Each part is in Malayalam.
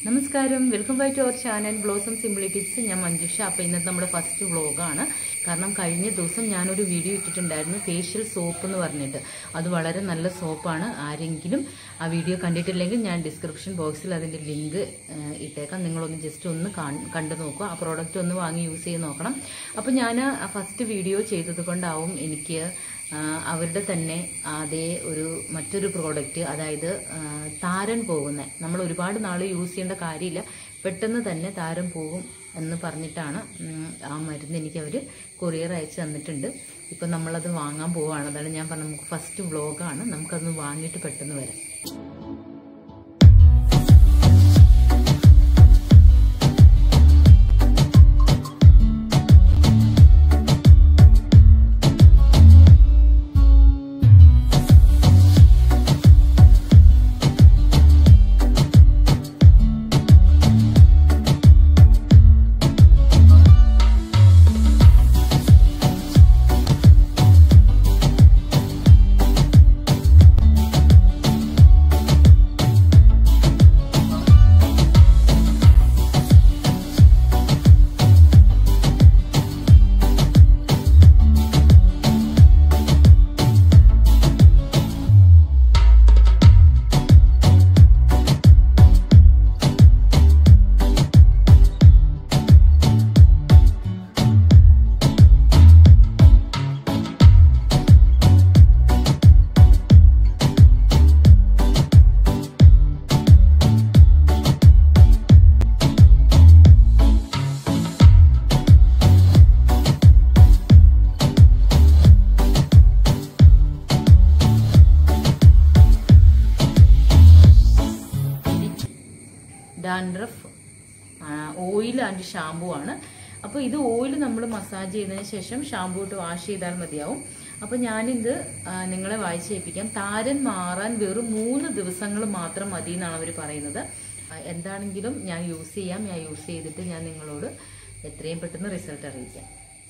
നമസ്കാരം welcome back to our channel blossom simply tips ഞാൻ മഞ്ജുഷ അപ്പോൾ ഇന്നത്തെ നമ്മുടെ ഫസ്റ്റ് വ്ളോഗാണ് കാരണം കഴിഞ്ഞ ദിവസം ഞാനൊരു വീഡിയോ ഇട്ടിട്ടുണ്ടായിരുന്നു ഫേഷ്യൽ സോപ്പ് എന്ന് പറഞ്ഞിട്ട് അത് വളരെ നല്ല സോപ്പാണ് ആരെങ്കിലും ആ വീഡിയോ കണ്ടിട്ടില്ലെങ്കിൽ ഞാൻ ഡിസ്ക്രിപ്ഷൻ ബോക്സിൽ അതിൻ്റെ ലിങ്ക് ഇട്ടേക്കാം നിങ്ങളൊന്ന് ജസ്റ്റ് ഒന്ന് കാണ്- കണ്ടു നോക്കുക ആ പ്രോഡക്റ്റ് ഒന്ന് വാങ്ങി യൂസ് ചെയ്ത് നോക്കണം അപ്പോൾ ഞാൻ ഫസ്റ്റ് വീഡിയോ ചെയ്തത് കൊണ്ടാവും എനിക്ക് ആ, അവരുടെ തന്നെ അതേ ഒരു മറ്റൊരു പ്രോഡക്റ്റ് അതായത് ആ, താരൻ പോകുന്ന നമ്മൾ ഒരുപാട് നാൾ യൂസ് ചെയ്യേണ്ട കാര്യമില്ല പെട്ടെന്ന് തന്നെ താരം പോകും എന്ന് പറഞ്ഞിട്ടാണ് ഉം, ആ മരുന്ന് എനിക്ക് അവർ കൊറിയർ അയച്ചു തന്നിട്ടുണ്ട് ഇപ്പം നമ്മളത് വാങ്ങാൻ പോവുകയാണ് അതാണ് ഞാൻ പറഞ്ഞ നമുക്ക് ഫസ്റ്റ് വ്ളോഗാണ് നമുക്കതൊന്ന് വാങ്ങിയിട്ട് പെട്ടെന്ന് വരാം ഡാൻഡ്രഫ് ഓയിൽ ആൻഡ് ഷാമ്പു ആണ് അപ്പോൾ ഇത് ഓയിൽ നമ്മൾ മസാജ് ചെയ്തതിന് ശേഷം ഷാമ്പു ഇട്ട് വാഷ് ചെയ്താൽ മതിയാവും അപ്പോൾ ഞാനിത് ആ, നിങ്ങളെ വായിച്ച് കേൾപ്പിക്കാം താരൻ മാറാൻ വെറും മൂന്ന് ദിവസങ്ങൾ മാത്രം മതി എന്നാണ് അവർ പറയുന്നത് ആ, എന്താണെങ്കിലും ഞാൻ യൂസ് ചെയ്യാം ഞാൻ യൂസ് ചെയ്തിട്ട് ഞാൻ നിങ്ങളോട് എത്രയും പെട്ടെന്ന് റിസൾട്ട് അറിയിക്കാം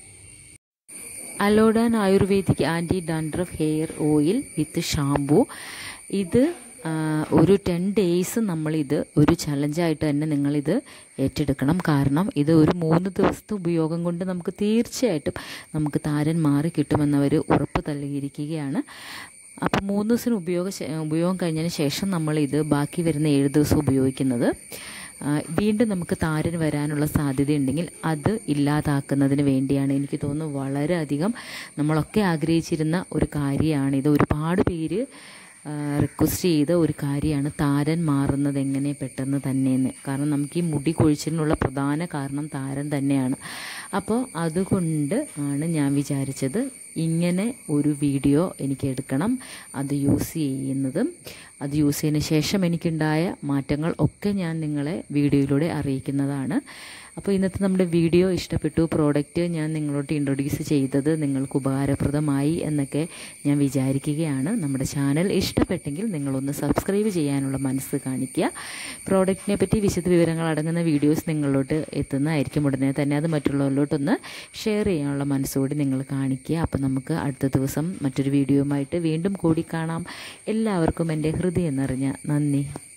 അലോഡാൻ ayurvedic anti dandruff hair oil with shampoo ഇത് ആ, ഒരു ടെൻ ഡേയ്സ് നമ്മളിത് ഒരു ചലഞ്ചായിട്ട് തന്നെ നിങ്ങളിത് ഏറ്റെടുക്കണം കാരണം ഇത് ഒരു മൂന്ന് ദിവസത്തെ ഉപയോഗം കൊണ്ട് നമുക്ക് തീർച്ചയായിട്ടും നമുക്ക് താരൻ മാറി കിട്ടുമെന്നവർ ഉറപ്പ് നൽകിയിരിക്കുകയാണ് അപ്പോൾ മൂന്ന് ദിവസം ഉപയോഗ ശേ- ഉപയോഗം കഴിഞ്ഞതിന് ശേഷം നമ്മളിത് ബാക്കി വരുന്ന ഏഴ് ദിവസം ഉപയോഗിക്കുന്നത് ആ, വീണ്ടും നമുക്ക് താരൻ വരാനുള്ള സാധ്യതയുണ്ടെങ്കിൽ അത് ഇല്ലാതാക്കുന്നതിന് വേണ്ടിയാണ് എനിക്ക് തോന്നുന്നു വളരെയധികം നമ്മളൊക്കെ ആഗ്രഹിച്ചിരുന്ന ഒരു കാര്യമാണ് ഇത് ഒരുപാട് പേര് റിക്വസ്റ്റ് ചെയ്ത ഒരു കാര്യമാണ് താരൻ മാറുന്നത് എങ്ങനെ പെട്ടെന്ന് തന്നെയെന്ന് കാരണം നമുക്ക് ഈ മുടി കൊഴിച്ചിലിനുള്ള പ്രധാന കാരണം താരൻ തന്നെയാണ് അപ്പോൾ അതുകൊണ്ട് ആണ് ഞാൻ വിചാരിച്ചത് ഇങ്ങനെ ഒരു വീഡിയോ എനിക്ക് എടുക്കണം അത് യൂസ് ചെയ്യുന്നതും അത് യൂസ് ചെയ്തതിന് ശേഷം എനിക്കുണ്ടായ മാറ്റങ്ങൾ ഒക്കെ ഞാൻ നിങ്ങളെ വീഡിയോയിലൂടെ അറിയിക്കുന്നതാണ് അപ്പോൾ ഇന്നത്തെ നമ്മുടെ വീഡിയോ ഇഷ്ടപ്പെട്ടു പ്രോഡക്റ്റ് ഞാൻ നിങ്ങളോട്ട് ഇൻട്രൊഡ്യൂസ് ചെയ്തത് നിങ്ങൾക്ക് ഉപകാരപ്രദമായി എന്നൊക്കെ ഞാൻ വിചാരിക്കുകയാണ് നമ്മുടെ ചാനൽ ഇഷ്ടപ്പെട്ടെങ്കിൽ നിങ്ങളൊന്ന് സബ്സ്ക്രൈബ് ചെയ്യാനുള്ള മനസ്സ് കാണിക്കുക പ്രോഡക്റ്റിനെ പറ്റി വിശദ വിവരങ്ങൾ അടങ്ങുന്ന വീഡിയോസ് നിങ്ങളിലോട്ട് എത്തുന്നതായിരിക്കും ഉടനെ തന്നെ അത് മറ്റുള്ളവരിലോട്ടൊന്ന് ഷെയർ ചെയ്യാനുള്ള മനസ്സോടെ നിങ്ങൾ കാണിക്കുക അപ്പോൾ നമുക്ക് അടുത്ത ദിവസം മറ്റൊരു വീഡിയോയുമായിട്ട് വീണ്ടും കൂടി കാണാം എല്ലാവർക്കും എൻ്റെ ഹൃദയം നിറഞ്ഞ നന്ദി